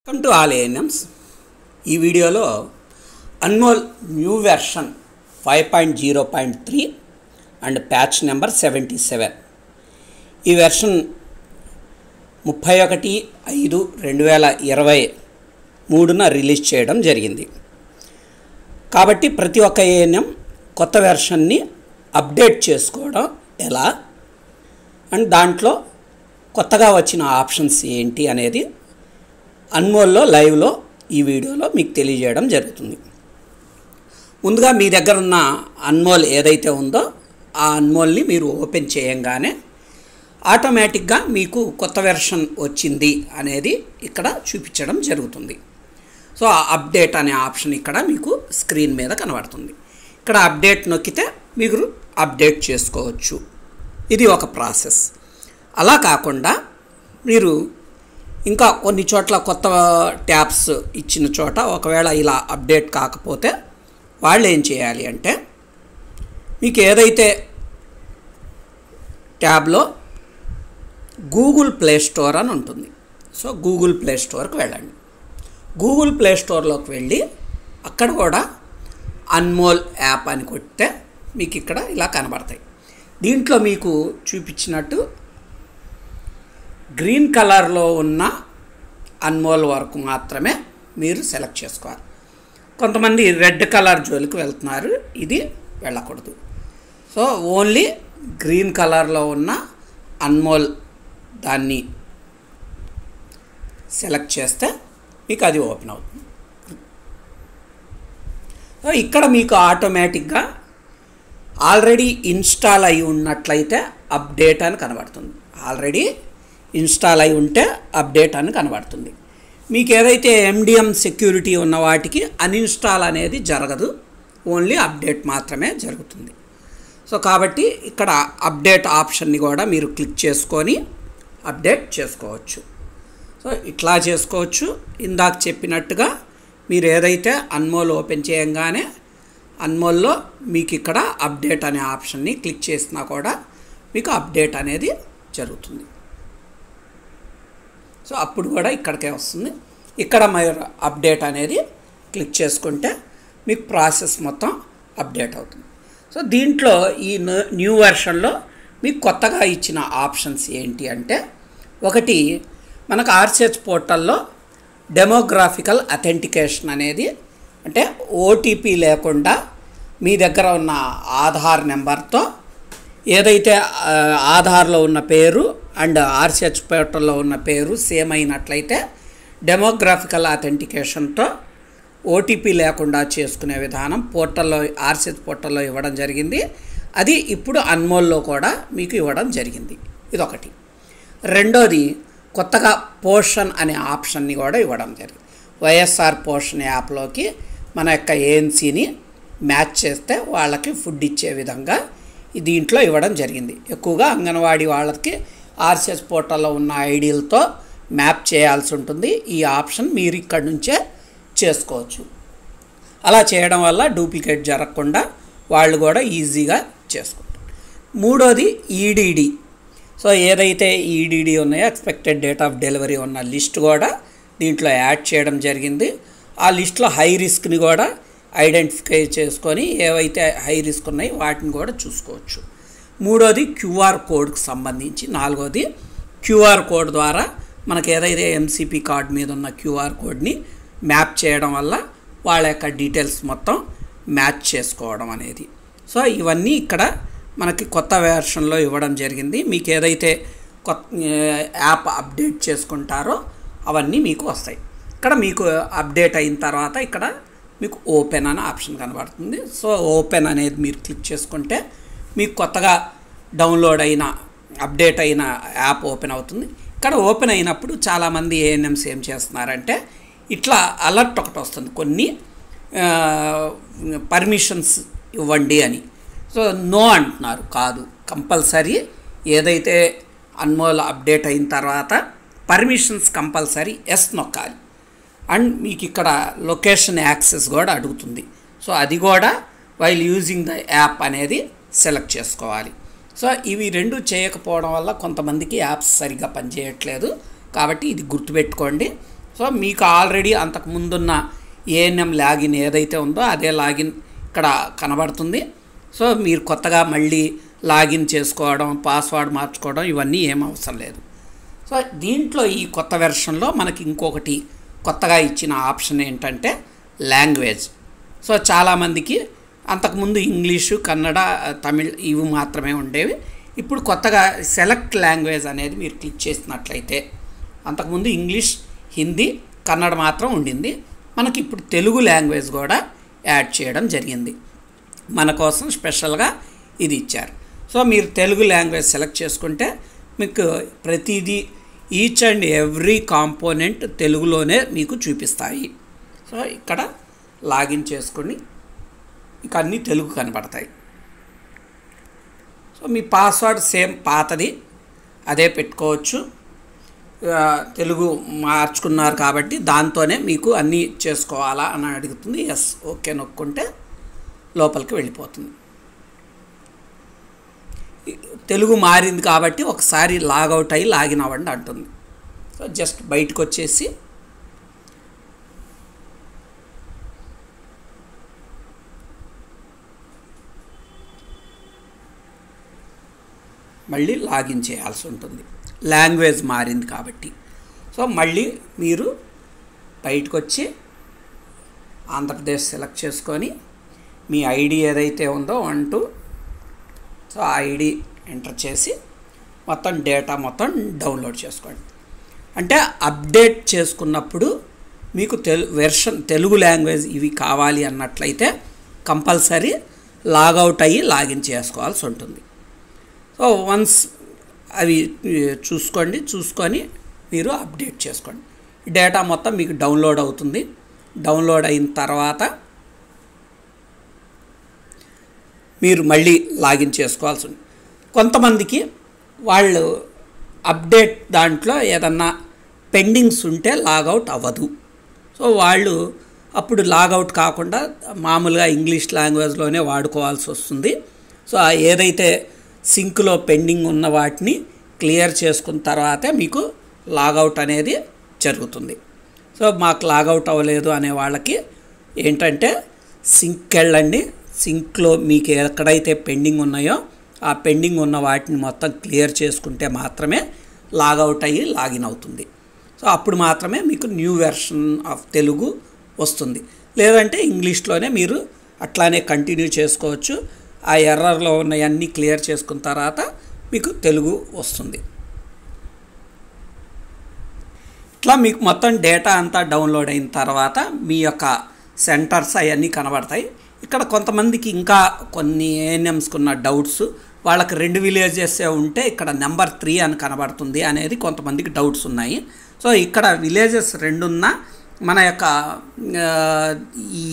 welcome to all ANMs ఈ వీడియోలో Anmol new version five point zero point three and patch number seventy seven ఈ version ముప్పై ఒకటి ఐదు రెండు వేల ఇరవై మూడున రిలీజ్ చేయడం జరిగింది కాబట్టి ప్రతి ఒక్క ఏఎన్ఎం కొత్త వెర్షన్ని అప్డేట్ చేసుకోవడం ఎలా అండ్ దాంట్లో కొత్తగా వచ్చిన ఆప్షన్స్ ఏంటి అనేది అన్మోల్లో లైవ్లో ఈ వీడియోలో మీకు తెలియజేయడం జరుగుతుంది ముందుగా మీ దగ్గర ఉన్న అన్మోల్ ఏదైతే ఉందో ఆ అన్మోల్ని మీరు ఓపెన్ చేయంగానే ఆటోమేటిక్గా మీకు కొత్త వెర్షన్ వచ్చింది అనేది ఇక్కడ చూపించడం జరుగుతుంది సో ఆ అప్డేట్ అనే ఆప్షన్ ఇక్కడ మీకు స్క్రీన్ మీద కనబడుతుంది ఇక్కడ అప్డేట్ నొక్కితే మీరు అప్డేట్ చేసుకోవచ్చు ఇది ఒక ప్రాసెస్ అలా కాకుండా మీరు ఇంకా కొన్ని చోట్ల కొత్త ట్యాబ్స్ ఇచ్చిన చోట ఒకవేళ ఇలా అప్డేట్ కాకపోతే వాళ్ళు ఏం చేయాలి అంటే మీకు ఏదైతే ట్యాబ్లో గూగుల్ ప్లే స్టోర్ అని ఉంటుంది సో గూగుల్ ప్లే స్టోర్కి వెళ్ళండి గూగుల్ ప్లే స్టోర్లోకి వెళ్ళి అక్కడ కూడా అన్మోల్ యాప్ అని కొడితే మీకు ఇక్కడ ఇలా కనబడతాయి దీంట్లో మీకు చూపించినట్టు గ్రీన్ కలర్లో ఉన్న అన్మోల్ వరకు మాత్రమే మీరు సెలెక్ట్ చేసుకోవాలి కొంతమంది రెడ్ కలర్ జోలికి వెళ్తున్నారు ఇది వెళ్ళకూడదు సో ఓన్లీ గ్రీన్ కలర్లో ఉన్న అన్మోల్ దాన్ని సెలెక్ట్ చేస్తే మీకు అది ఓపెన్ అవుతుంది సో ఇక్కడ మీకు ఆటోమేటిక్గా ఆల్రెడీ ఇన్స్టాల్ అయి ఉన్నట్లయితే అప్డేట్ అని కనబడుతుంది ఆల్రెడీ ఇన్స్టాల్ అయి ఉంటే అప్డేట్ అని కనబడుతుంది మీకు ఏదైతే ఎండిఎం సెక్యూరిటీ ఉన్న వాటికి అన్ఇన్స్టాల్ అనేది జరగదు ఓన్లీ అప్డేట్ మాత్రమే జరుగుతుంది సో కాబట్టి ఇక్కడ అప్డేట్ ఆప్షన్ని కూడా మీరు క్లిక్ చేసుకొని అప్డేట్ చేసుకోవచ్చు సో ఇట్లా చేసుకోవచ్చు ఇందాక చెప్పినట్టుగా మీరు ఏదైతే అన్మోల్ ఓపెన్ చేయంగానే అన్మోల్లో మీకు ఇక్కడ అప్డేట్ అనే ఆప్షన్ని క్లిక్ చేసినా కూడా మీకు అప్డేట్ అనేది జరుగుతుంది సో అప్పుడు కూడా ఇక్కడికే వస్తుంది ఇక్కడ మీరు అప్డేట్ అనేది క్లిక్ చేసుకుంటే మీకు ప్రాసెస్ మొత్తం అప్డేట్ అవుతుంది సో దీంట్లో ఈ న్యూ వెర్షన్లో మీకు కొత్తగా ఇచ్చిన ఆప్షన్స్ ఏంటి అంటే ఒకటి మనకు ఆర్సిహెచ్ పోర్టల్లో డెమోగ్రాఫికల్ అథెంటికేషన్ అనేది అంటే ఓటీపీ లేకుండా మీ దగ్గర ఉన్న ఆధార్ నెంబర్తో ఏదైతే ఆధార్లో ఉన్న పేరు అండ్ ఆర్సిహెచ్ పోర్టల్లో ఉన్న పేరు సేమ్ అయినట్లయితే డెమోగ్రాఫికల్ అథెంటికేషన్తో ఓటీపీ లేకుండా చేసుకునే విధానం పోర్టల్లో ఆర్సిహెచ్ పోర్టల్లో ఇవ్వడం జరిగింది అది ఇప్పుడు అన్మోల్లో కూడా మీకు ఇవ్వడం జరిగింది ఇదొకటి రెండోది కొత్తగా పోషన్ అనే ఆప్షన్ని కూడా ఇవ్వడం జరిగింది వైఎస్ఆర్ పోషన్ యాప్లోకి మన యొక్క ఏఎన్సీని మ్యాచ్ చేస్తే వాళ్ళకి ఫుడ్ ఇచ్చే విధంగా దీంట్లో ఇవ్వడం జరిగింది ఎక్కువగా అంగన్వాడీ వాళ్ళకి ఆర్సిఎస్ పోర్టల్లో ఉన్న ఐడీలతో మ్యాప్ చేయాల్సి ఉంటుంది ఈ ఆప్షన్ మీరు ఇక్కడి నుంచే చేసుకోవచ్చు అలా చేయడం వల్ల డూప్లికేట్ జరగకుండా వాళ్ళు కూడా ఈజీగా చేసుకుంటారు మూడోది ఈడీడీ సో ఏదైతే ఈడీడీ ఉన్నాయో ఎక్స్పెక్టెడ్ డేట్ ఆఫ్ డెలివరీ ఉన్న లిస్ట్ కూడా దీంట్లో యాడ్ చేయడం జరిగింది ఆ లిస్ట్లో హై రిస్క్ని కూడా ఐడెంటిఫై చేసుకొని ఏవైతే హై రిస్క్ ఉన్నాయో వాటిని కూడా చూసుకోవచ్చు మూడోది క్యూఆర్ కోడ్కి సంబంధించి నాలుగోది క్యూఆర్ కోడ్ ద్వారా మనకు ఏదైతే ఎంసీపీ కార్డ్ మీద ఉన్న క్యూఆర్ కోడ్ని మ్యాప్ చేయడం వల్ల వాళ్ళ యొక్క డీటెయిల్స్ మొత్తం మ్యాచ్ చేసుకోవడం అనేది సో ఇవన్నీ ఇక్కడ మనకి కొత్త వెర్షన్లో ఇవ్వడం జరిగింది మీకు ఏదైతే కొత్త యాప్ అప్డేట్ చేసుకుంటారో అవన్నీ మీకు వస్తాయి ఇక్కడ మీకు అప్డేట్ అయిన తర్వాత ఇక్కడ మీకు ఓపెన్ అనే ఆప్షన్ కనబడుతుంది సో ఓపెన్ అనేది మీరు క్లిక్ చేసుకుంటే మీకు కొత్తగా డౌన్లోడ్ అయిన అప్డేట్ అయిన యాప్ ఓపెన్ అవుతుంది ఇక్కడ ఓపెన్ అయినప్పుడు చాలామంది ఏఎన్ఎంస్ ఏం చేస్తున్నారంటే ఇట్లా అలర్ట్ ఒకటి వస్తుంది కొన్ని పర్మిషన్స్ ఇవ్వండి అని సో నో అంటున్నారు కాదు కంపల్సరీ ఏదైతే అన్మోల్ అప్డేట్ అయిన తర్వాత పర్మిషన్స్ కంపల్సరీ ఎస్ నొక్కాలి అండ్ మీకు ఇక్కడ లొకేషన్ యాక్సెస్ కూడా అడుగుతుంది సో అది కూడా వైల్ యూజింగ్ ద యాప్ అనేది సెలెక్ట్ చేసుకోవాలి సో ఇవి రెండు చేయకపోవడం వల్ల కొంతమందికి యాప్స్ సరిగ్గా పనిచేయట్లేదు కాబట్టి ఇది గుర్తుపెట్టుకోండి సో మీకు ఆల్రెడీ అంతకు ముందున్న ఏఎన్ఎం లాగిన్ ఏదైతే ఉందో అదే లాగిన్ ఇక్కడ కనబడుతుంది సో మీరు కొత్తగా మళ్ళీ లాగిన్ చేసుకోవడం పాస్వర్డ్ మార్చుకోవడం ఇవన్నీ ఏం అవసరం లేదు సో దీంట్లో ఈ కొత్త వెర్షన్లో మనకి ఇంకొకటి కొత్తగా ఇచ్చిన ఆప్షన్ ఏంటంటే లాంగ్వేజ్ సో చాలామందికి అంతకుముందు ఇంగ్లీషు కన్నడ తమిళ్ ఇవి మాత్రమే ఉండేవి ఇప్పుడు కొత్తగా సెలెక్ట్ లాంగ్వేజ్ అనేది మీరు క్లిక్ చేసినట్లయితే అంతకుముందు ఇంగ్లీష్ హిందీ కన్నడ మాత్రం ఉండింది మనకి ఇప్పుడు తెలుగు లాంగ్వేజ్ కూడా యాడ్ చేయడం జరిగింది మన కోసం స్పెషల్గా ఇది ఇచ్చారు సో మీరు తెలుగు లాంగ్వేజ్ సెలెక్ట్ చేసుకుంటే మీకు ప్రతిదీ ఈచ్ అండ్ ఎవ్రీ కాంపోనెంట్ తెలుగులోనే మీకు చూపిస్తాయి సో ఇక్కడ లాగిన్ చేసుకొని ఇక అన్నీ తెలుగు కనబడతాయి సో మీ పాస్వర్డ్ సేమ్ పాతది అదే పెట్టుకోవచ్చు ఆ, తెలుగు మార్చుకున్నారు కాబట్టి దాంతోనే మీకు అన్నీ చేసుకోవాలా అని అడుగుతుంది ఎస్ ఓకే నొక్కుంటే లోపలికి వెళ్ళిపోతుంది ఈ తెలుగు మారింది కాబట్టి ఒకసారి లాగౌట్ అయ్యి లాగిన్ అవ్వండి అంటుంది సో జస్ట్ బయటకు వచ్చేసి మళ్ళీ లాగిన్ చేయాల్సి ఉంటుంది లాంగ్వేజ్ మారింది కాబట్టి సో మళ్ళీ మీరు బయటకు వచ్చి ఆంధ్రప్రదేశ్ సెలెక్ట్ చేసుకొని మీ ఐడి ఏదైతే ఉందో వన్ టూ సో ఆ ఐడి ఎంటర్ చేసి మొత్తం డేటా మొత్తం డౌన్లోడ్ చేసుకోండి అంటే అప్డేట్ చేసుకున్నప్పుడు మీకు తెలు వెర్షన్ తెలుగు లాంగ్వేజ్ ఇవి కావాలి అన్నట్లయితే కంపల్సరీ లాగౌట్ అయ్యి లాగిన్ చేసుకోవాల్సి ఉంటుంది సో వన్స్ అవి ఈ, చూసుకోండి చూసుకొని మీరు అప్డేట్ చేసుకోండి డేటా మొత్తం మీకు డౌన్లోడ్ అవుతుంది డౌన్లోడ్ అయిన తర్వాత మీరు మళ్ళీ లాగిన్ చేసుకోవాల్సి ఉంది కొంతమందికి వాళ్ళు అప్డేట్ దాంట్లో ఏదన్నా పెండింగ్స్ ఉంటే లాగౌట్ అవ్వదు సో వాళ్ళు అప్పుడు లాగౌట్ కాకుండా మామూలుగా ఇంగ్లీష్ లాంగ్వేజ్లోనే వాడుకోవాల్సి వస్తుంది సో ఆ ఏదైతే సింక్లో పెండింగ్ ఉన్న వాటిని క్లియర్ చేసుకున్న తర్వాతే మీకు లాగౌట్ అనేది జరుగుతుంది సో మాకు లాగౌట్ అవ్వలేదు అనే వాళ్ళకి ఏంటంటే సింక్ వెళ్ళండి సింక్లో మీకు ఎక్కడైతే పెండింగ్ ఉన్నాయో ఆ పెండింగ్ ఉన్న వాటిని మొత్తం క్లియర్ చేసుకుంటే మాత్రమే లాగౌట్ అయ్యి లాగిన్ అవుతుంది సో అప్పుడు మాత్రమే మీకు న్యూ వెర్షన్ ఆఫ్ తెలుగు వస్తుంది లేదంటే ఇంగ్లీష్లోనే మీరు అట్లానే కంటిన్యూ చేసుకోవచ్చు ఆ ఎర్రర్లో ఉన్నవన్నీ క్లియర్ చేసుకున్న తర్వాత మీకు తెలుగు వస్తుంది ఇట్లా మీకు మొత్తం డేటా అంతా డౌన్లోడ్ అయిన తర్వాత మీ యొక్క సెంటర్స్ అవన్నీ కనబడతాయి ఇక్కడ కొంతమందికి ఇంకా కొన్ని ఏఎన్ఎంస్కి ఉన్న డౌట్స్ వాళ్ళకి రెండు విలేజెస్ ఉంటే ఇక్కడ నెంబర్ త్రీ అని కనబడుతుంది అనేది కొంతమందికి డౌట్స్ ఉన్నాయి సో ఇక్కడ విలేజెస్ రెండున్నా మన యొక్క ఆ, ఈ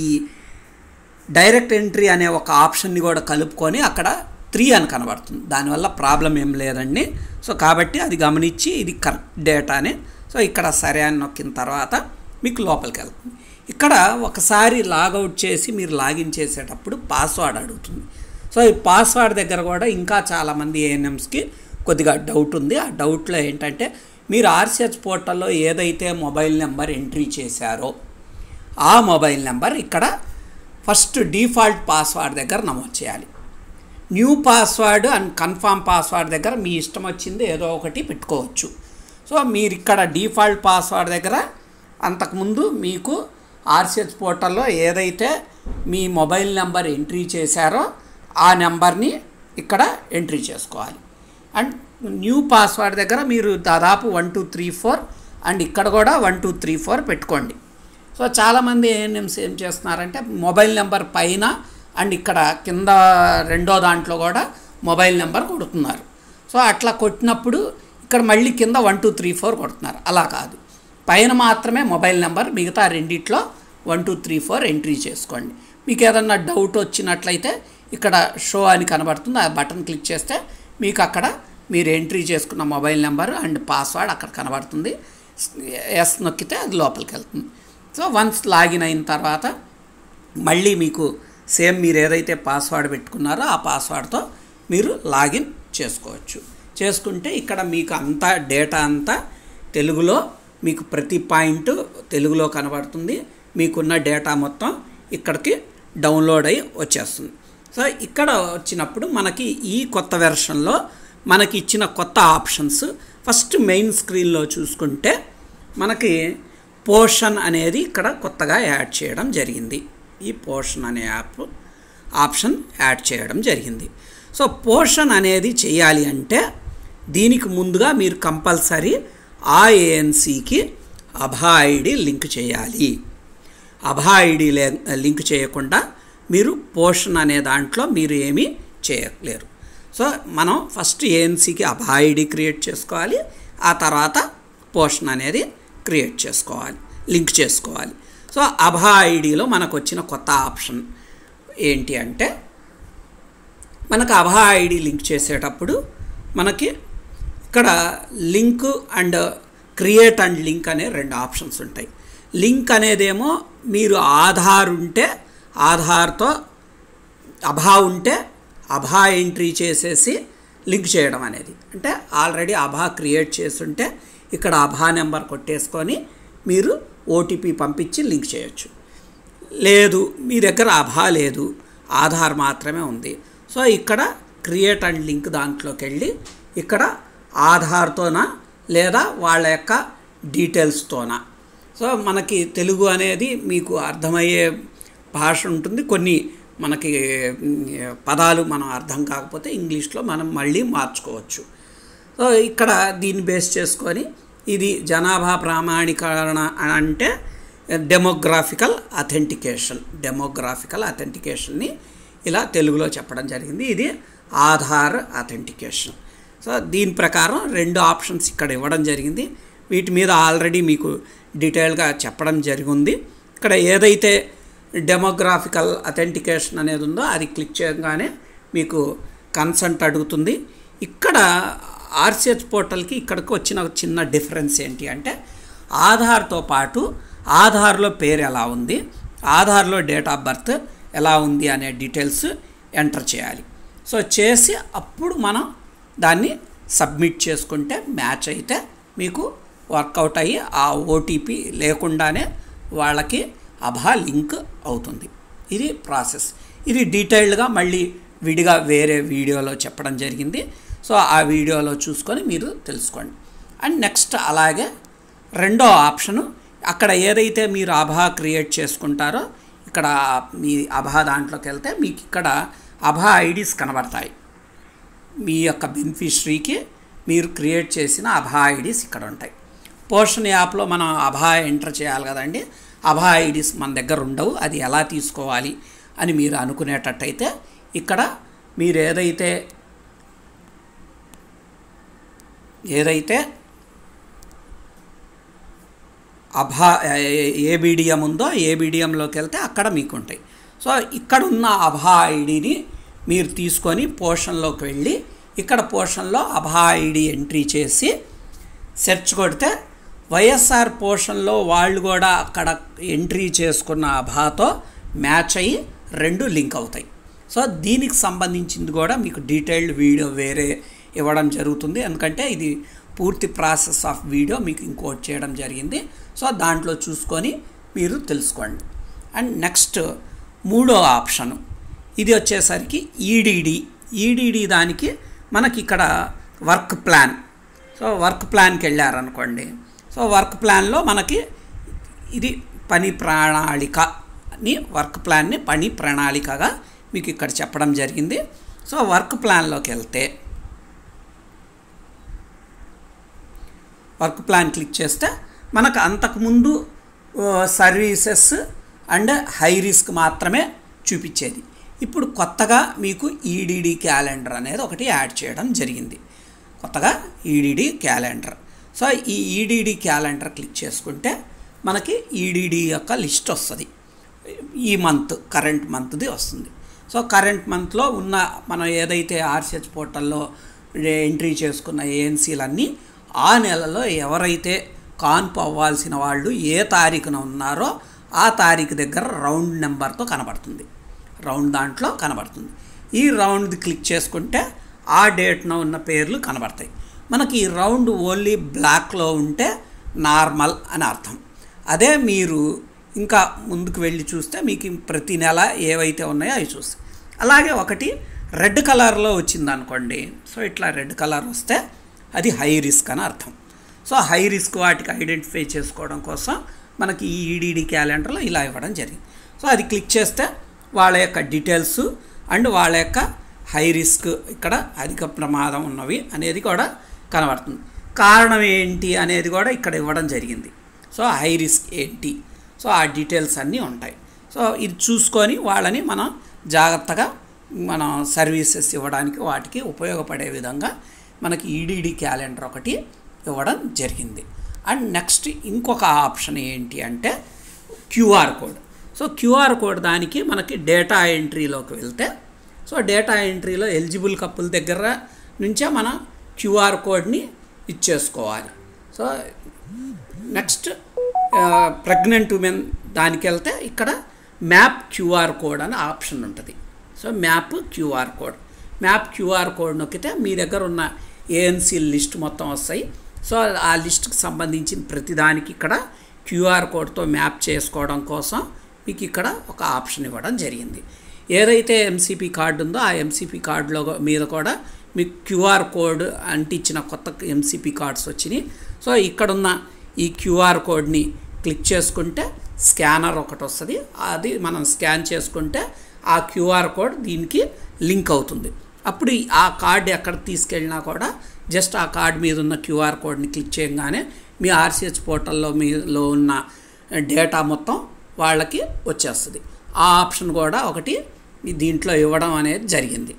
డైరెక్ట్ ఎంట్రీ అనే ఒక ఆప్షన్ని కూడా కలుపుకొని అక్కడ త్రీ అని కనబడుతుంది దానివల్ల ప్రాబ్లం ఏం లేదండి సో కాబట్టి అది గమనించి ఇది కరెక్ట్ డేటానే సో ఇక్కడ సరే అని నొక్కిన తర్వాత మీకు లోపలికి వెళ్తుంది ఇక్కడ ఒకసారి లాగౌట్ చేసి మీరు లాగిన్ చేసేటప్పుడు పాస్వర్డ్ అడుగుతుంది సో ఈ పాస్వర్డ్ దగ్గర కూడా ఇంకా చాలామంది ఏఎన్ఎమ్స్కి కొద్దిగా డౌట్ ఉంది ఆ డౌట్లో ఏంటంటే మీరు ఆర్సిహెచ్ పోర్టల్లో ఏదైతే మొబైల్ నెంబర్ ఎంట్రీ చేశారో ఆ మొబైల్ నెంబర్ ఇక్కడ ఫస్ట్ డిఫాల్ట్ పాస్వర్డ్ దగ్గర నమోదు చేయాలి new password and confirm password దగ్గర మీ ఇష్టం వచ్చింది ఏదో ఒకటి పెట్టుకోవచ్చు సో మీరు ఇక్కడ డిఫాల్ట్ పాస్వర్డ్ దగ్గర అంతకుముందు మీకు ఆర్సిహెచ్ పోర్టల్లో ఏదైతే మీ మొబైల్ నెంబర్ ఎంట్రీ చేశారో ఆ నెంబర్ని ఇక్కడ ఎంట్రీ చేసుకోవాలి అండ్ న్యూ పాస్వర్డ్ దగ్గర మీరు దాదాపు one two three four and ఇక్కడ కూడా వన్ టూ త్రీ ఫోర్ పెట్టుకోండి సో చాలామంది ఏఎన్ఎంస్ ఏం చేస్తున్నారంటే మొబైల్ నెంబర్ పైన అండ్ ఇక్కడ కింద రెండో దాంట్లో కూడా మొబైల్ నెంబర్ కొడుతున్నారు సో అట్లా కొట్టినప్పుడు ఇక్కడ మళ్ళీ కింద వన్ టూ త్రీ ఫోర్ కొడుతున్నారు అలా కాదు పైన మాత్రమే మొబైల్ నెంబర్ మిగతా రెండిట్లో one two three four entry చేసుకోండి మీకు ఏదన్నా డౌట్ వచ్చినట్లయితే ఇక్కడ షో అని కనబడుతుంది ఆ బటన్ క్లిక్ చేస్తే మీకు అక్కడ మీరు ఎంట్రీ చేసుకున్న మొబైల్ నెంబర్ అండ్ పాస్వర్డ్ అక్కడ కనబడుతుంది ఎస్ నొక్కితే అది లోపలికి వెళ్తుంది సో వన్స్ లాగిన్ అయిన తర్వాత మళ్ళీ మీకు సేమ్ మీరు ఏదైతే పాస్వర్డ్ పెట్టుకున్నారో ఆ పాస్వర్డ్తో మీరు లాగిన్ చేసుకోవచ్చు చేసుకుంటే ఇక్కడ మీకు అంతా డేటా అంతా తెలుగులో మీకు ప్రతి పాయింట్ తెలుగులో కనబడుతుంది మీకున్న డేటా మొత్తం ఇక్కడికి డౌన్లోడ్ అయ్యి వచ్చేస్తుంది సో ఇక్కడ వచ్చినప్పుడు మనకి ఈ కొత్త వెర్షన్లో మనకి ఇచ్చిన కొత్త ఆప్షన్స్ ఫస్ట్ మెయిన్ స్క్రీన్లో చూసుకుంటే మనకి పోషన్ అనేది ఇక్కడ కొత్తగా యాడ్ చేయడం జరిగింది ఈ పోషన్ అనే యాప్ ఆప్షన్ యాడ్ చేయడం జరిగింది సో పోషన్ అనేది చేయాలి అంటే దీనికి ముందుగా మీరు కంపల్సరీ ఆ ఏఎన్సీకి అభా ఐడి లింక్ చేయాలి అభా ఐడి లింక్ చేయకుండా మీరు పోషన్ అనే దాంట్లో మీరు ఏమీ చేయలేరు సో మనం ఫస్ట్ ఏఎన్సీకి అభా ఐడి క్రియేట్ చేసుకోవాలి ఆ తర్వాత పోషన్ అనేది క్రియేట్ చేసుకోవాలి లింక్ చేసుకోవాలి సో అభా ఐడిలో మనకు వచ్చిన కొత్త ఆప్షన్ ఏంటి అంటే మనకు అభా ఐడి లింక్ చేసేటప్పుడు మనకి ఇక్కడ link and create and link అనే రెండు ఆప్షన్స్ ఉంటాయి లింక్ అనేదేమో మీరు ఆధార్ ఉంటే ఆధార్తో అభా ఉంటే అభా ఎంట్రీ చేసేసి లింక్ చేయడం అనేది అంటే ఆల్రెడీ అభా క్రియేట్ చేస్తుంటే ఇక్కడ అభా నెంబర్ కొట్టేసుకొని మీరు ఓటీపీ పంపించి లింక్ చేయొచ్చు లేదు మీ దగ్గర అభా లేదు ఆధార్ మాత్రమే ఉంది సో ఇక్కడ క్రియేట్ అండ్ లింక్ దాంట్లోకి వెళ్ళి ఇక్కడ ఆధార్తోనా లేదా వాళ్ళ యొక్క డీటెయిల్స్తోనా సో మనకి తెలుగు అనేది మీకు అర్థమయ్యే భాష ఉంటుంది కొన్ని మనకి పదాలు మనం అర్థం కాకపోతే ఇంగ్లీష్లో మనం మళ్ళీ మార్చుకోవచ్చు సో ఇక్కడ దీన్ని బేస్ చేసుకొని ఇది జనాభా ప్రామాణీకరణ అంటే డెమోగ్రాఫికల్ అథెంటికేషన్ డెమోగ్రాఫికల్ అథెంటికేషన్ని ఇలా తెలుగులో చెప్పడం జరిగింది ఇది ఆధార్ అథెంటికేషన్ సో దీని ప్రకారం రెండు ఆప్షన్స్ ఇక్కడ ఇవ్వడం జరిగింది వీటి మీద ఆల్రెడీ మీకు డీటెయిల్గా చెప్పడం జరిగింది ఇక్కడ ఏదైతే డెమోగ్రాఫికల్ అథెంటికేషన్ అనేది ఉందో అది క్లిక్ చేయగానే మీకు కన్సంట్ అడుగుతుంది ఇక్కడ ఆర్సిహెచ్ పోర్టల్కి ఇక్కడికి వచ్చిన చిన్న డిఫరెన్స్ ఏంటి అంటే ఆధార్తో పాటు ఆధార్లో పేరు ఎలా ఉంది ఆధార్లో డేట్ ఆఫ్ బర్త్ ఎలా ఉంది అనే డీటెయిల్స్ ఎంటర్ చేయాలి సో చేసి అప్పుడు మనం దాన్ని సబ్మిట్ చేసుకుంటే మ్యాచ్ అయితే మీకు వర్కౌట్ అయ్యి ఆ ఓటీపీ లేకుండానే వాళ్ళకి అభా లింక్ అవుతుంది ఇది ప్రాసెస్ ఇది డీటెయిల్డ్గా మళ్ళీ విడిగా వేరే వీడియోలో చెప్పడం జరిగింది సో ఆ వీడియోలో చూసుకొని మీరు తెలుసుకోండి అండ్ నెక్స్ట్ అలాగే రెండో ఆప్షను అక్కడ ఏదైతే మీరు అభా క్రియేట్ చేసుకుంటారో ఇక్కడ మీ అభా దాంట్లోకి వెళ్తే మీకు ఇక్కడ అభా ఐడీస్ కనబడతాయి మీ యొక్క బెనిఫిషరీకి మీరు క్రియేట్ చేసిన అభా ఐడీస్ ఇక్కడ ఉంటాయి పోషన్ యాప్లో మనం అభా ఎంటర్ చేయాలి కదండి అభా ఐడీస్ మన దగ్గర ఉండవు అది ఎలా తీసుకోవాలి అని మీరు అనుకునేటట్టయితే ఇక్కడ మీరు ఏదైతే ఏదైతే అభా ఏ బీడిఎం ఉందో ఏ బీడిఎంలోకి వెళ్తే అక్కడ మీకు ఉంటాయి సో ఇక్కడ ఉన్న అభా ఐడిని మీరు తీసుకొని పోషన్లోకి వెళ్ళి ఇక్కడ పోషన్లో అభా ఐడి ఎంట్రీ చేసి సెర్చ్ కొడితే వైఎస్ఆర్ పోషన్లో వాళ్ళు కూడా అక్కడ ఎంట్రీ చేసుకున్న అభాతో మ్యాచ్ అయ్యి రెండు లింక్ అవుతాయి సో దీనికి సంబంధించింది కూడా మీకు డీటెయిల్డ్ వీడియో వేరే ఇవ్వడం జరుగుతుంది ఎందుకంటే ఇది పూర్తి ప్రాసెస్ ఆఫ్ వీడియో మీకు ఇంకోటి చేయడం జరిగింది సో దాంట్లో చూసుకొని మీరు తెలుసుకోండి అండ్ నెక్స్ట్ మూడో ఆప్షను ఇది వచ్చేసరికి ఈడీడీ ఈడీడీ దానికి మనకి ఇక్కడ వర్క్ ప్లాన్ సో వర్క్ ప్లాన్కి వెళ్ళారనుకోండి సో వర్క్ ప్లాన్లో మనకి ఇది పని ప్రణాళికని వర్క్ ప్లాన్ని పని ప్రణాళికగా మీకు ఇక్కడ చెప్పడం జరిగింది సో వర్క్ ప్లాన్లోకి వెళ్తే వర్క్ ప్లాన్ క్లిక్ చేస్తే మనకు అంతకుముందు సర్వీసెస్ అండ్ హై రిస్క్ మాత్రమే చూపించేది ఇప్పుడు కొత్తగా మీకు ఈడీడీ క్యాలెండర్ అనేది ఒకటి యాడ్ చేయడం జరిగింది కొత్తగా ఈడీడీ క్యాలెండర్ సో ఈ ఈడీడీ క్యాలెండర్ క్లిక్ చేసుకుంటే మనకి ఈడీడీ యొక్క లిస్ట్ వస్తుంది ఈ మంత్ కరెంట్ మంత్ది వస్తుంది సో కరెంట్ మంత్లో ఉన్న మనం ఏదైతే ఆర్సిహెచ్ పోర్టల్లో ఎంట్రీ చేసుకున్న ఏఎన్సీలన్నీ ఆ నెలలో ఎవరైతే కాన్పు అవ్వాల్సిన వాళ్ళు ఏ తారీఖున ఉన్నారో ఆ తారీఖు దగ్గర రౌండ్ నెంబర్తో కనబడుతుంది రౌండ్ దాంట్లో కనబడుతుంది ఈ రౌండ్ది క్లిక్ చేసుకుంటే ఆ డేట్న ఉన్న పేర్లు కనబడతాయి మనకి ఈ రౌండ్ ఓన్లీ బ్లాక్లో ఉంటే నార్మల్ అని అర్థం అదే మీరు ఇంకా ముందుకు వెళ్ళి చూస్తే మీకు ప్రతి నెల ఏవైతే ఉన్నాయో అవి చూస్తే అలాగే ఒకటి రెడ్ కలర్లో వచ్చింది అనుకోండి సో ఇట్లా రెడ్ కలర్ వస్తే అది హై రిస్క్ అని అర్థం సో హై రిస్క్ వాటికి ఐడెంటిఫై చేసుకోవడం కోసం మనకి ఈ ఈడీడీ క్యాలెండర్లో ఇలా ఇవ్వడం జరిగింది సో అది క్లిక్ చేస్తే వాళ్ళ యొక్క డీటెయిల్స్ అండ్ వాళ్ళ యొక్క హై రిస్క్ ఇక్కడ అధిక ప్రమాదం ఉన్నవి అనేది కూడా కనబడుతుంది కారణం ఏంటి అనేది కూడా ఇక్కడ ఇవ్వడం జరిగింది సో హై రిస్క్ ఏంటి సో ఆ డీటెయిల్స్ అన్నీ ఉంటాయి సో ఇది చూసుకొని వాళ్ళని మనం జాగ్రత్తగా మనం సర్వీసెస్ ఇవ్వడానికి వాటికి ఉపయోగపడే విధంగా మనకి ఈడీడీ క్యాలెండర్ ఒకటి ఇవ్వడం జరిగింది అండ్ నెక్స్ట్ ఇంకొక ఆప్షన్ ఏంటి అంటే QR code so QR code దానికి మనకి డేటా ఎంట్రీలోకి వెళ్తే సో డేటా ఎంట్రీలో ఎలిజిబుల్ కప్పుల దగ్గర నుంచే మనం క్యూఆర్ కోడ్ని ఇచ్చేసుకోవాలి సో నెక్స్ట్ ప్రెగ్నెంట్ ఉమెన్ దానికి వెళ్తే ఇక్కడ మ్యాప్ క్యూఆర్ కోడ్ అని ఆప్షన్ ఉంటుంది so map QR code map QR code నొక్కితే మీ దగ్గర ఉన్న ఏఎన్సీ లిస్ట్ మొత్తం వస్తాయి సో ఆ లిస్ట్కి సంబంధించిన ప్రతిదానికి ఇక్కడ క్యూఆర్ కోడ్తో మ్యాప్ చేసుకోవడం కోసం మీకు ఇక్కడ ఒక ఆప్షన్ ఇవ్వడం జరిగింది ఏదైతే ఎంసీపీ కార్డు ఉందో ఆ ఎంసీపీ కార్డులో మీద కూడా మీకు క్యూఆర్ కోడ్ అంటించిన కొత్త ఎంసీపీ కార్డ్స్ వచ్చినాయి సో ఇక్కడున్న ఈ క్యూఆర్ కోడ్ని క్లిక్ చేసుకుంటే స్కానర్ ఒకటి వస్తుంది అది మనం స్కాన్ చేసుకుంటే ఆ క్యూఆర్ కోడ్ దీనికి లింక్ అవుతుంది అప్పుడు ఆ కార్డ్ ఎక్కడ తీసుకెళ్ళినా కూడా జస్ట్ ఆ కార్డ్ మీద ఉన్న క్యూఆర్ కోడ్ని క్లిక్ చేయగానే మీ ఆర్సిహెచ్ పోర్టల్లో మీలో ఉన్న డేటా మొత్తం వాళ్ళకి వచ్చేస్తుంది ఆ ఆప్షన్ కూడా ఒకటి దీంట్లో ఇవ్వడం అనేది జరిగింది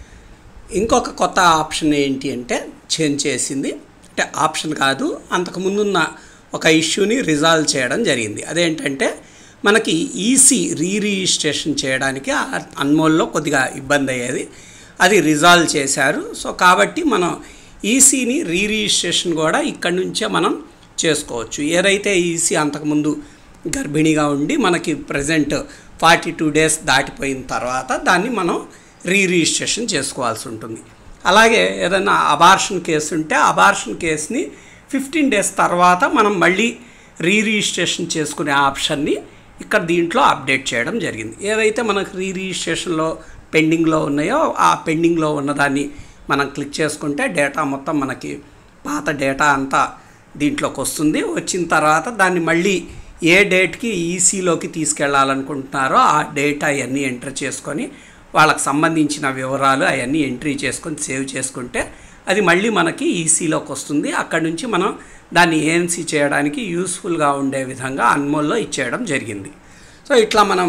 ఇంకొక కొత్త ఆప్షన్ ఏంటి అంటే చేంజ్ చేసింది అంటే ఆప్షన్ కాదు అంతకుముందున్న ఒక ఇష్యూని రిజాల్వ్ చేయడం జరిగింది అదేంటంటే మనకి ఈసీ రీ రిజిస్ట్రేషన్ చేయడానికి అన్మోల్లో కొద్దిగా ఇబ్బంది అయ్యేది అది రిజాల్వ్ చేశారు సో కాబట్టి మనం ఈసీని రీ రిజిస్ట్రేషన్ కూడా ఇక్కడి నుంచే మనం చేసుకోవచ్చు ఏదైతే ఈసీ అంతకుముందు గర్భిణిగా ఉండి మనకి ప్రజెంట్ ఫార్టీ టూ డేస్ దాటిపోయిన తర్వాత దాన్ని మనం రీ రిజిస్ట్రేషన్ చేసుకోవాల్సి ఉంటుంది అలాగే ఏదైనా అబార్షన్ కేసు ఉంటే అబార్షన్ కేసుని ఫిఫ్టీన్ డేస్ తర్వాత మనం మళ్ళీ రీ రిజిస్ట్రేషన్ చేసుకునే ఆప్షన్ని ఇక్కడ దీంట్లో అప్డేట్ చేయడం జరిగింది ఏదైతే మనకు రీ రిజిస్ట్రేషన్లో పెండింగ్లో ఉన్నాయో ఆ పెండింగ్లో ఉన్నదాన్ని మనం క్లిక్ చేసుకుంటే డేటా మొత్తం మనకి పాత డేటా అంతా దీంట్లోకి వస్తుంది వచ్చిన తర్వాత దాన్ని మళ్ళీ ఏ డేట్కి ఈసీలోకి తీసుకెళ్లాలనుకుంటున్నారో ఆ డేటా అవన్నీ ఎంటర్ చేసుకొని వాళ్ళకి సంబంధించిన వివరాలు అవన్నీ ఎంట్రీ చేసుకొని సేవ్ చేసుకుంటే అది మళ్ళీ మనకి ఈసీలోకి వస్తుంది అక్కడ నుంచి మనం దాన్ని ఏఎన్సీ చేయడానికి యూస్ఫుల్గా ఉండే విధంగా అన్మోల్లో ఇచ్చేయడం జరిగింది సో ఇట్లా మనం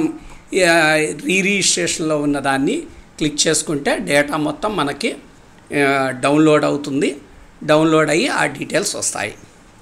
రీ రిజిస్ట్రేషన్లో ఉన్న దాన్ని క్లిక్ చేసుకుంటే డేటా మొత్తం మనకి డౌన్లోడ్ అవుతుంది డౌన్లోడ్ అయ్యి ఆ డీటెయిల్స్ వస్తాయి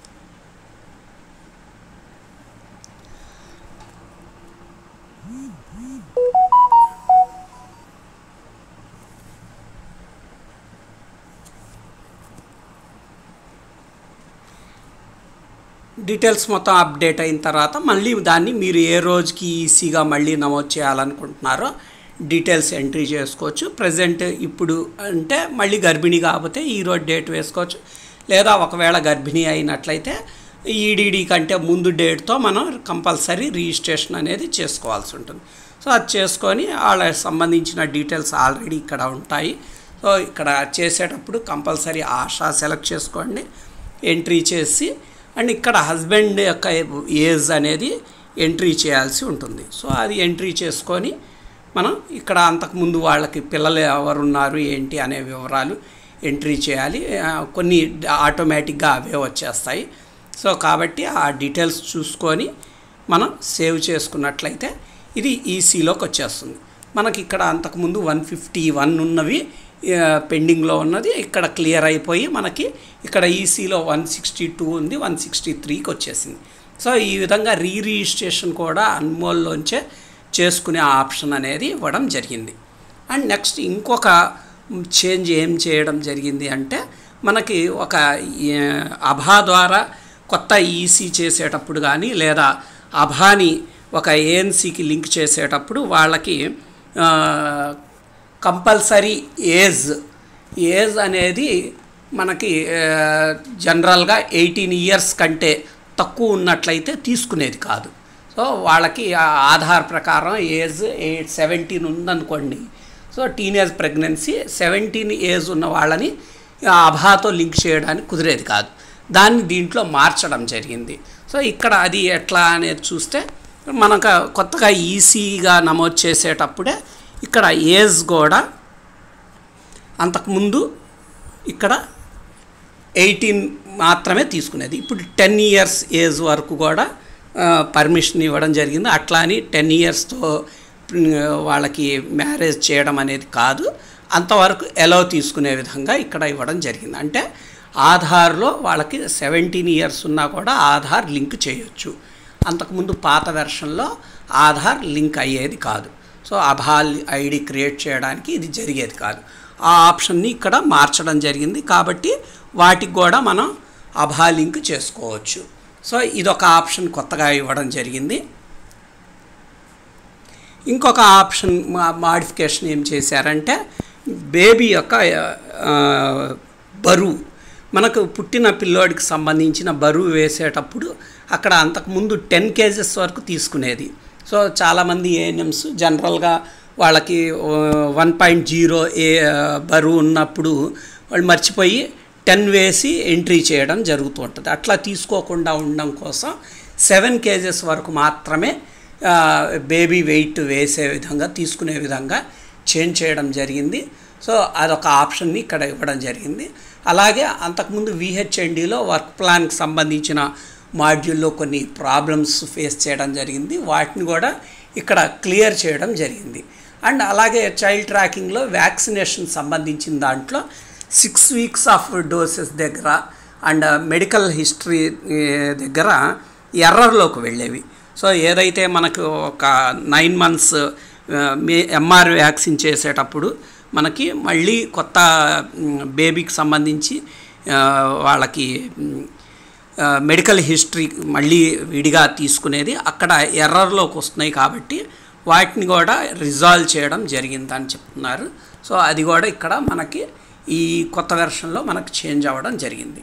డీటెయిల్స్ మొత్తం అప్డేట్ అయిన తర్వాత మళ్ళీ దాన్ని మీరు ఏ రోజుకి ఈసీగా మళ్ళీ నమోదు చేయాలనుకుంటున్నారో డీటెయిల్స్ ఎంట్రీ చేసుకోవచ్చు ప్రజెంట్ ఇప్పుడు అంటే మళ్ళీ గర్భిణి కాకపోతే ఈరోజు డేట్ వేసుకోవచ్చు లేదా ఒకవేళ గర్భిణి అయినట్లయితే ఈడీడీ కంటే ముందు డేట్తో మనం కంపల్సరీ రిజిస్ట్రేషన్ అనేది చేసుకోవాల్సి ఉంటుంది సో అది చేసుకొని వాళ్ళకి సంబంధించిన డీటెయిల్స్ ఆల్రెడీ ఇక్కడ ఉంటాయి సో ఇక్కడ చేసేటప్పుడు కంపల్సరీ ఆశా సెలెక్ట్ చేసుకోండి ఎంట్రీ చేసి అండ్ ఇక్కడ హస్బెండ్ యొక్క ఏజ్ అనేది ఎంట్రీ చేయాల్సి ఉంటుంది సో అది ఎంట్రీ చేసుకొని మనం ఇక్కడ అంతకుముందు వాళ్ళకి పిల్లలు ఎవరు ఉన్నారు ఏంటి అనే వివరాలు ఎంట్రీ చేయాలి కొన్ని ఆటోమేటిక్గా అవే వచ్చేస్తాయి సో కాబట్టి ఆ డీటెయిల్స్ చూసుకొని మనం సేవ్ చేసుకున్నట్లయితే ఇది ఈసీలోకి వచ్చేస్తుంది మనకి ఇక్కడ అంతకుముందు వన్ ఫిఫ్టీ వన్ ఉన్నవి పెండింగ్లో ఉన్నది ఇక్కడ క్లియర్ అయిపోయి మనకి ఇక్కడ ఈసీలో వన్ సిక్స్టీ టూ ఉంది వన్ సిక్స్టీ త్రీకి వచ్చేసింది సో ఈ విధంగా రీ రిజిస్ట్రేషన్ కూడా అన్మోల్లోంచే చేసుకునే ఆప్షన్ అనేది ఇవ్వడం జరిగింది అండ్ నెక్స్ట్ ఇంకొక చేంజ్ ఏం చేయడం జరిగింది అంటే మనకి ఒక అభా ద్వారా కొత్త ఈసీ చేసేటప్పుడు కానీ లేదా అభాని ఒక ఏఎన్సీకి లింక్ చేసేటప్పుడు వాళ్ళకి కంపల్సరీ ఏజ్ ఏజ్ అనేది మనకి జనరల్గా ఎయిటీన్ ఇయర్స్ కంటే తక్కువ ఉన్నట్లయితే తీసుకునేది కాదు సో వాళ్ళకి ఆ ఆధార్ ప్రకారం ఏజ్ ఎయిట్ సెవెంటీన్ ఉందనుకోండి so teenage pregnancy seventeen age ఉన్న వాళ్ళని ఆ అభాతో లింక్ చేయడానికి కుదిరేది కాదు దాన్ని దీంట్లో మార్చడం జరిగింది సో ఇక్కడ అది ఎట్లా అనేది చూస్తే మనకు కొత్తగా ఈసీగా నమోదు చేసేటప్పుడే ఇక్కడ ఏజ్ కూడా అంతకుముందు ఇక్కడ ఎయిటీన్ మాత్రమే తీసుకునేది ఇప్పుడు టెన్ ఇయర్స్ ఏజ్ వరకు కూడా పర్మిషన్ ఇవ్వడం జరిగింది అట్లా అని టెన్ ఇయర్స్తో వాళ్ళకి మ్యారేజ్ చేయడం అనేది కాదు అంతవరకు ఎలో తీసుకునే విధంగా ఇక్కడ ఇవ్వడం జరిగింది అంటే ఆధార్లో వాళ్ళకి సెవెంటీన్ ఇయర్స్ ఉన్నా కూడా ఆధార్ లింక్ చేయొచ్చు అంతకుముందు పాత వెర్షన్లో ఆధార్ లింక్ అయ్యేది కాదు సో అభాల్ ఐడి క్రియేట్ చేయడానికి ఇది జరిగేది కాదు ఆ ఆప్షన్ని ఇక్కడ మార్చడం జరిగింది కాబట్టి వాటికి కూడా మనం అభా లింక్ చేసుకోవచ్చు సో ఇదొక ఆప్షన్ కొత్తగా ఇవ్వడం జరిగింది ఇంకొక ఆప్షన్ మాడిఫికేషన్ ఏం చేశారంటే బేబీ యొక్క ఆ, బరువు మనకు పుట్టిన పిల్లోడికి సంబంధించిన బరువు వేసేటప్పుడు అక్కడ అంతకుముందు టెన్ కేజెస్ వరకు తీసుకునేది సో చాలామంది ఏఎన్ఎమ్స్ జనరల్గా వాళ్ళకి వన్ పాయింట్ జీరో ఏ బరువు ఉన్నప్పుడు వాళ్ళు మర్చిపోయి టెన్ వేసి ఎంట్రీ చేయడం జరుగుతూ ఉంటుంది అట్లా తీసుకోకుండా ఉండడం కోసం సెవెన్ కేజెస్ వరకు మాత్రమే ఆ, బేబీ వెయిట్ వేసే విధంగా తీసుకునే విధంగా చేంజ్ చేయడం జరిగింది సో అదొక ఆప్షన్ని ఇక్కడ ఇవ్వడం జరిగింది అలాగే అంతకుముందు విహెచ్ఎండిలో వర్క్ ప్లాన్కి సంబంధించిన మాడ్యూల్లో కొన్ని ప్రాబ్లమ్స్ ఫేస్ చేయడం జరిగింది వాటిని కూడా ఇక్కడ క్లియర్ చేయడం జరిగింది అండ్ అలాగే చైల్డ్ ట్రాకింగ్లో వ్యాక్సినేషన్ సంబంధించిన దాంట్లో సిక్స్ వీక్స్ ఆఫ్ డోసెస్ దగ్గర అండ్ మెడికల్ హిస్టరీ దగ్గర ఎర్రర్లోకి వెళ్ళేవి సో ఏదైతే మనకు ఒక నైన్ మంత్స్ మే ఎంఆర్ వ్యాక్సిన్ చేసేటప్పుడు మనకి మళ్ళీ కొత్త మ్, బేబీకి సంబంధించి ఆ, వాళ్ళకి మ్, ఆ, మెడికల్ హిస్టరీ మళ్ళీ విడిగా తీసుకునేది అక్కడ ఎర్రర్లోకి వస్తున్నాయి కాబట్టి వాటిని కూడా రిజాల్వ్ చేయడం జరిగిందని చెప్తున్నారు సో అది కూడా ఇక్కడ మనకి ఈ కొత్త వెర్షన్లో మనకి చేంజ్ అవ్వడం జరిగింది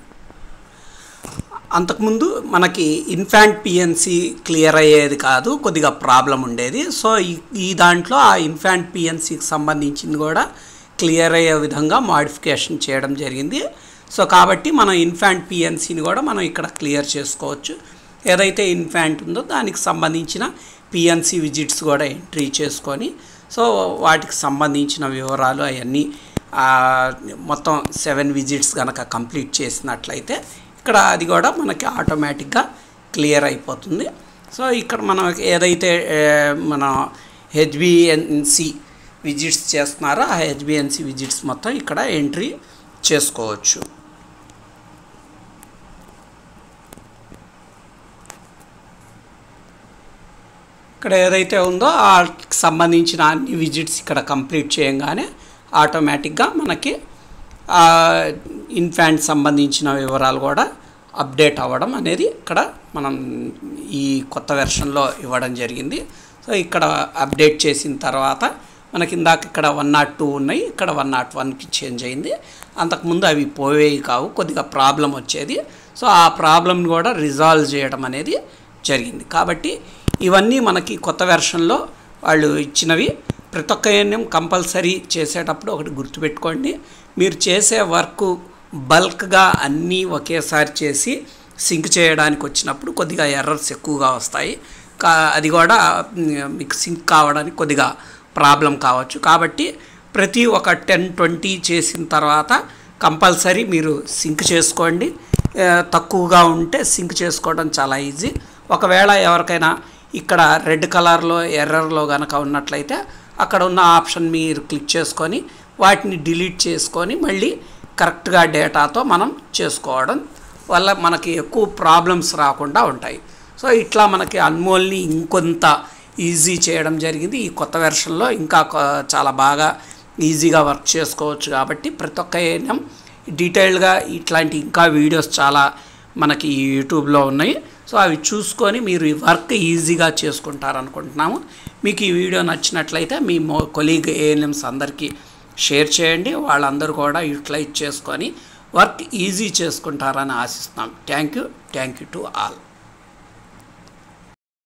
అంతకుముందు మనకి ఇన్ఫాంట్ పిఎన్సి క్లియర్ అయ్యేది కాదు కొద్దిగా ప్రాబ్లం ఉండేది సో ఈ ఈ దాంట్లో ఆ ఇన్ఫాంట్ పిఎన్సికి సంబంధించింది కూడా క్లియర్ అయ్యే విధంగా మాడిఫికేషన్ చేయడం జరిగింది సో కాబట్టి మనం ఇన్ఫాంట్ పిఎన్సిని కూడా మనం ఇక్కడ క్లియర్ చేసుకోవచ్చు ఏదైతే ఇన్ఫాంట్ ఉందో దానికి సంబంధించిన పిఎన్సి విజిట్స్ కూడా ఎంట్రీ చేసుకొని సో వాటికి సంబంధించిన వివరాలు అవన్నీ ఆ, మొత్తం సెవెన్ విజిట్స్ కనుక కంప్లీట్ చేసినట్లయితే ఇక్కడ అది కూడా మనకి ఆటోమేటిక్గా క్లియర్ అయిపోతుంది సో ఇక్కడ మనం ఏదైతే ఏ, మన హెచ్బిఎన్సి విజిట్స్ చేస్తున్నారో ఆ హెచ్బిఎన్సి విజిట్స్ మొత్తం ఇక్కడ ఎంట్రీ చేసుకోవచ్చు ఇక్కడ ఏదైతే ఉందో వాటికి సంబంధించిన అన్ని విజిట్స్ ఇక్కడ కంప్లీట్ చేయంగానే ఆటోమేటిక్గా మనకి ఇన్ఫాంట్ సంబంధించిన వివరాలు కూడా అప్డేట్ అవ్వడం అనేది ఇక్కడ మనం ఈ కొత్త వెర్షన్లో ఇవ్వడం జరిగింది సో ఇక్కడ అప్డేట్ చేసిన తర్వాత మనకి ఇందాక ఇక్కడ వన్ నాట్ టూ ఉన్నాయి ఇక్కడ వన్ నాట్ వన్కి చేంజ్ అయింది అంతకుముందు అవి పోయేవి కావు కొద్దిగా ప్రాబ్లం వచ్చేది సో ఆ ప్రాబ్లమ్ని కూడా రిజాల్వ్ చేయడం అనేది జరిగింది కాబట్టి ఇవన్నీ మనకి కొత్త వెర్షన్లో వాళ్ళు ఇచ్చినవి ప్రతి ఒక్క ఎన్ఎం కంపల్సరీ చేసేటప్పుడు ఒకటి గుర్తుపెట్టుకోండి మీరు చేసే వర్క్ బల్క్గా అన్నీ ఒకేసారి చేసి సింక్ చేయడానికి వచ్చినప్పుడు కొద్దిగా ఎర్రర్స్ ఎక్కువగా వస్తాయి కా అది కూడా మ్, మీకు సింక్ కావడానికి కొద్దిగా ప్రాబ్లం కావచ్చు కాబట్టి ప్రతి ఒక టెన్ ట్వంటీ చేసిన తర్వాత కంపల్సరీ మీరు సింక్ చేసుకోండి ఆ, తక్కువగా ఉంటే సింక్ చేసుకోవడం చాలా ఈజీ ఒకవేళ ఎవరికైనా ఇక్కడ రెడ్ కలర్లో ఎర్రర్లో కనుక ఉన్నట్లయితే అక్కడ ఉన్న ఆప్షన్ మీరు క్లిక్ చేసుకొని వాటిని డిలీట్ చేసుకొని మళ్ళీ కరెక్ట్గా డేటాతో మనం చేసుకోవడం వల్ల మనకి ఎక్కువ ప్రాబ్లమ్స్ రాకుండా ఉంటాయి సో ఇట్లా మనకి అన్మోల్ని ఇంకొంత ఈజీ చేయడం జరిగింది ఈ కొత్త వెర్షన్లో ఇంకా కొ- చాలా బాగా ఈజీగా వర్క్ చేసుకోవచ్చు కాబట్టి ప్రతి ఒక్క ఏఎన్ఎం డీటెయిల్డ్గా ఇట్లాంటి ఇంకా వీడియోస్ చాలా మనకి యూట్యూబ్లో ఉన్నాయి సో అవి చూసుకొని మీరు ఈ వర్క్ ఈజీగా చేసుకుంటారనుకుంటున్నాము మీకు ఈ వీడియో నచ్చినట్లయితే మీ మో కొలీగ్ ఏఎన్ఎంస్ అందరికీ షేర్ చేయండి వాళ్ళందరూ కూడా యూటిలైజ్ చేసుకొని వర్క్ ఈజీ చేసుకుంటారని ఆశిస్తున్నాం thank you thank you to all